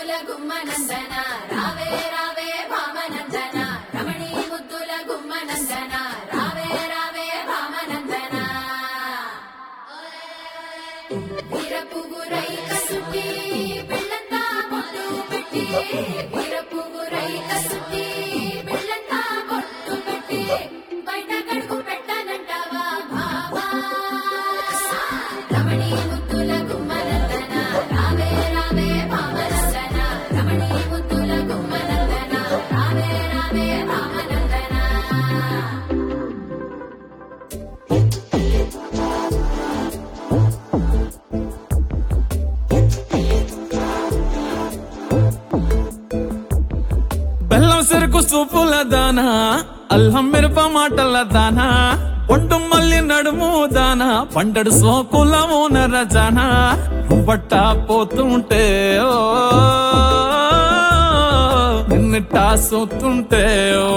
ముద్దుల గుమ్మనందన రావే రావే భామనందన రమణి ముద్దుల గుమ్మనందన రావే రావే భామనందన వీరపుగురై కసుటి పిల్లంతా బొట్టు పెట్టి వీరపుగురై కసుటి పిల్లంతా బొట్టు పెట్టి బయట కడుగు పెట్టనంటావా బాబా రమణి ముద్దుల గుమ్మనందన రావే రావే భామనందన రమణి ముద్దుల గుమ్మనందన రావే రావే భామనందన బెల్లం చెరుకు సూపుల దానా అల్లం మిరప మాటల దానా ఒంటు మల్లి నడుము దానా పండడు సోకుల ఓనర జానా బట్ట పోతుంటే ఓ నిన్నిట్టా సోతుంటే ఓ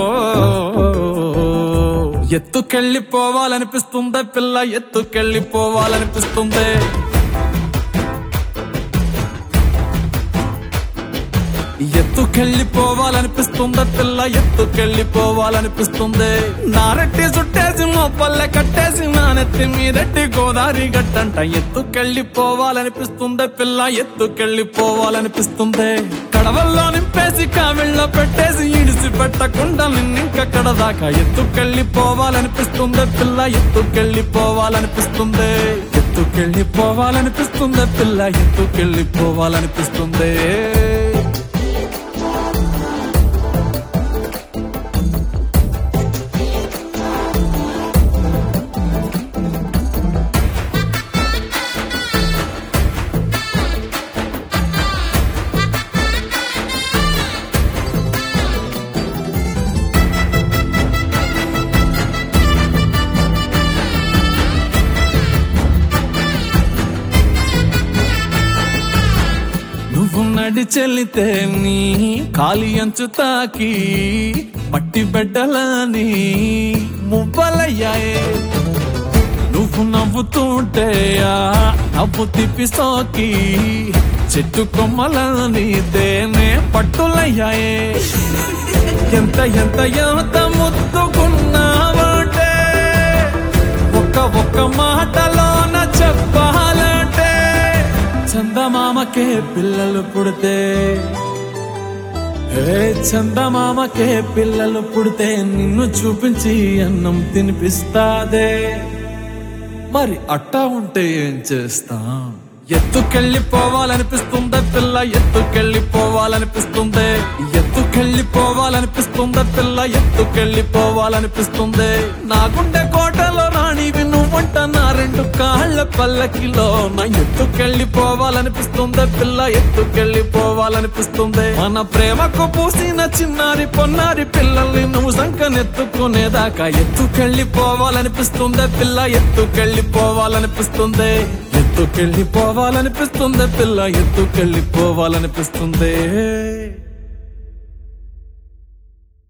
ఎత్తుకెళ్ళిపోవాలనిపిస్తుందే పిల్ల ఎత్తుకెళ్ళిపోవాలనిపిస్తుందే ఎత్తుకెళ్ళిపోవాలనిపిస్తుందా పిల్ల ఎత్తుకెళ్ళిపోవాలనిపిస్తుంది నారెట్టి చుట్టేసి మొప్పల్లె కట్టేసి నానెత్తి మీరెట్టి గోదావరి గట్టంట ఎత్తుకెళ్ళిపోవాలనిపిస్తుంది పిల్ల ఎత్తుకెళ్ళిపోవాలనిపిస్తుంది కడవల్లో నింపేసి కావిళ్ళ పెట్టేసి ఇడిసి పెట్టకుండా నిన్నింకక్కడ దాకా ఎత్తుకెళ్ళిపోవాలనిపిస్తుంది పిల్ల ఎత్తుకెళ్ళిపోవాలనిపిస్తుంది ఎత్తుకెళ్ళిపోవాలనిపిస్తుంది పిల్ల ఎత్తుకెళ్ళిపోవాలనిపిస్తుంది నువ్వు నడిచెల్లితే నీ కాలి అంచు తాకి మట్టి బిడ్డలని మువ్వలయ్యాయే నువ్వు నవ్వుతుంటే ఆ నవ్వు తిప్పి సోకి చెట్టు కొమ్మలని తేనే పట్టులయ్యాయే ఎంత ఎంత ఎంత ముద్దుకున్నావంటే ఒక్క ఒక్క మాటలోన చెప్పాలంటే చందమామకే పిల్లలు పుడితే ఏ చందమామకే పిల్లలు పుడితే నిన్ను చూపించి అన్నం తినిపిస్తాదే మరి అట్టా ఉంటే ఏం చేస్తాం ఎత్తుకెళ్ళిపోవాలనిపిస్తుందే పిల్ల ఎత్తుకెళ్ళిపోవాలనిపిస్తుంది ఎత్తుకెళ్ళిపోవాలనిపిస్తుందే పిల్ల ఎత్తుకెళ్ళిపోవాలనిపిస్తుంది నా గుండె కోటలో రాణివి నువ్వంట నా రెండు కాళ్ళ పల్లకిలో నా ఎత్తుకెళ్ళిపోవాలనిపిస్తుందే పిల్ల ఎత్తుకెళ్ళిపోవాలనిపిస్తుంది మన ప్రేమకు పూసిన చిన్నారి పొన్నారి పిల్లల్ని నువ్వు సంకనెత్తుకునేదాకా ఎత్తుకెళ్ళిపోవాలనిపిస్తుందే పిల్ల ఎత్తుకెళ్ళిపోవాలనిపిస్తుంది ఎత్తుకెళ్ళిపోవాలనిపిస్తుంది పిల్ల ఎత్తుకెళ్ళిపోవాలనిపిస్తుంది